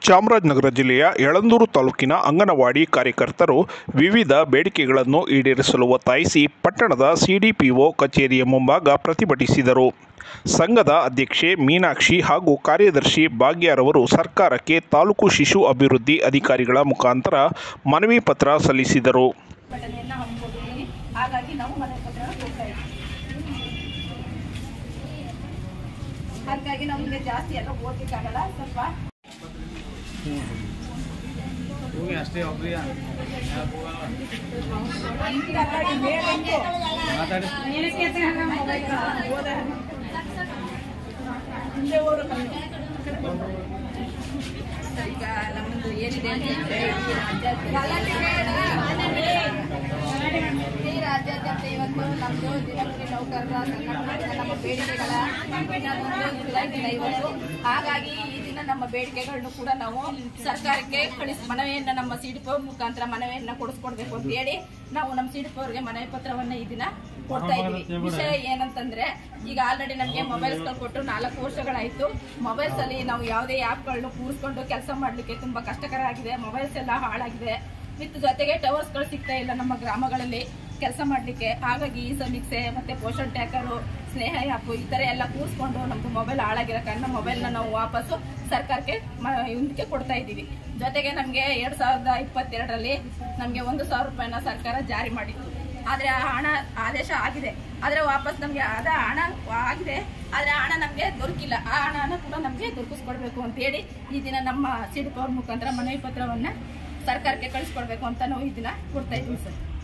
ಚಾಮರಾಜನಗರ ಜಿಲ್ಲೆಯ ಯಳಂದೂರು ತಾಲೂಕಿನ ಅಂಗನವಾಡಿ ಕಾರ್ಯಕರ್ತರು ವಿವಿಧ ಬೇಡಿಕೆಗಳನ್ನು ಈಡೇರಿಸಲು ಒತ್ತಾಯಿಸಿ ಪಟ್ಟಣದ ಸಿಡಿಪಿಒ ಕಚೇರಿಯ ಮುಂಭಾಗ ಪ್ರತಿಭಟಿಸಿದರು ಸಂಘದ ಅಧ್ಯಕ್ಷೆ ಮೀನಾಕ್ಷಿ ಹಾಗೂ ಕಾರ್ಯದರ್ಶಿ ಭಾಗ್ಯರವರು ಸರ್ಕಾರಕ್ಕೆ ತಾಲೂಕು ಶಿಶು ಅಭಿವೃದ್ಧಿ ಅಧಿಕಾರಿಗಳ ಮುಖಾಂತರ ಮನವಿ ಪತ್ರ ಸಲ್ಲಿಸಿದರು ಘಟನೆಯನ್ನ ಹಮ್ಮಿಕೊಂಡಿದ್ದೀವಿ ಹಾಗಾಗಿ ನಾವು ಮನೆ ಪತ್ರ ಹೋಗ್ತಾ ಇದ್ದೀವಿ ಹಾಗಾಗಿ ನಮಗೆ ಜಾಸ್ತಿ ಎಲ್ಲ ಓದ್ಲಿಕ್ಕಾಗಲ್ಲ ಸ್ವಲ್ಪ ಹೋಗಿ ಅಷ್ಟೇ ಒಬ್ರಿಗೆ ಮಾತಾಡಿ ಹಿಂದೆ ಓದು ಕಮ್ಮಿ. ಈಗ ನಮ್ಮದು ಏನಿದೆ ಅಂತಂದ್ರೆ ಈ ರಾಜ್ಯಾದ್ಯಂತ ಇವತ್ತು ನಮ್ಮದು ದಿನಗೂಲಿ ನೌಕರರ ಸಂಘಟನೆ ನಮ್ಮ ಬೇಡಿಕೆಗಳ ಇನ್ನೊಂದು ಜುಲೈ ದಿನ ಇವತ್ತು ಹಾಗಾಗಿ ಈ ದಿನ ನಮ್ಮ ಬೇಡಿಕೆಗಳನ್ನು ಕೂಡ ನಾವು ಸರ್ಕಾರಕ್ಕೆ ಕಳಿಸ್ ಮನವಿಯನ್ನ ನಮ್ಮ ಸಿಡಿಪೋ ಮುಖಾಂತರ ಮನವಿಯನ್ನ ಕೊಡಿಸ್ಕೊಡ್ಬೇಕು ಅಂತ ಹೇಳಿ ನಾವು ನಮ್ಮ ಸಿಡಿಪೋ ಅವರಿಗೆ ಮನವಿ ಪತ್ರವನ್ನ ಈ ದಿನ ಕೊಡ್ತಾ ಇದ್ವಿ ವಿಷಯ ಏನಂತಂದ್ರೆ ಈಗ ಆಲ್ರೆಡಿ ನಮಗೆ ಮೊಬೈಲ್ಸ್ ಕೊಟ್ಟು ನಾಲ್ಕು ವರ್ಷಗಳಾಯ್ತು ಮೊಬೈಲ್ಸ್ ಅಲ್ಲಿ ನಾವು ಯಾವುದೇ ಆ್ಯಪ್ಗಳನ್ನು ಕೂರಿಸ್ಕೊಂಡು ಕೆಲಸ ಮಾಡ್ಲಿಕ್ಕೆ ತುಂಬಾ ಕಷ್ಟಕರ ಆಗಿದೆ ಮೊಬೈಲ್ಸ್ ಎಲ್ಲ ಹಾಳಾಗಿದೆ ವಿತ್ ಜೊತೆಗೆ ಟವರ್ಸ್ ಗಳು ಸಿಗ್ತಾ ಇಲ್ಲ ನಮ್ಮ ಗ್ರಾಮಗಳಲ್ಲಿ ಕೆಲಸ ಮಾಡ್ಲಿಕ್ಕೆ ಹಾಗಾಗಿ ಈ ಸಮೀಕ್ಷೆ ಮತ್ತೆ ಪೋಷಣ್ ಟ್ಯಾಕರು ಸ್ನೇಹ ಆ್ಯಪ್ ಈ ತರ ಎಲ್ಲ ಕೂರಿಸ್ಕೊಂಡು ನಮ್ದು ಮೊಬೈಲ್ ಹಾಳಾಗಿರೋ ಕಾರಣ ಮೊಬೈಲ್ನ ನಾವು ವಾಪಸ್ಸು ಸರ್ಕಾರಕ್ಕೆ ಮ- ಇದಕ್ಕೆ ಕೊಡ್ತಾ ಇದ್ದೀವಿ ಜೊತೆಗೆ ನಮಗೆ ಎರಡ್ ಸಾವಿರದ ಇಪ್ಪತ್ತೆರಡರಲ್ಲಿ ನಮಗೆ ಒಂದು ಸಾವಿರ ರೂಪಾಯಿನ ಸರ್ಕಾರ ಜಾರಿ ಮಾಡಿತ್ತು ಆದ್ರೆ ಆ ಹಣ ಆದೇಶ ಆಗಿದೆ ಆದ್ರೆ ವಾಪಸ್ ನಮ್ಗೆ ಅದ ಹಣ ಆಗಿದೆ ಆದ್ರೆ ಆ ಹಣ ನಮ್ಗೆ ದೊರಕಿಲ್ಲ ಆ ಹಣನ ಕೂಡ ನಮ್ಗೆ ದೊರಕಿಸ್ಕೊಡ್ಬೇಕು ಅಂತ ಹೇಳಿ ಈ ದಿನ ನಮ್ಮ ಸಿಡಿಪಿ ಅವ್ರ ಮುಖಾಂತರ ಮನವಿ ಪತ್ರವನ್ನ ಸರ್ಕಾರಕ್ಕೆ ಕಳಿಸ್ಕೊಡ್ಬೇಕು ಅಂತ ನಾವು ಈ ದಿನ ಕೊಡ್ತಾ ಇದ್ದೀವಿ ಸರ್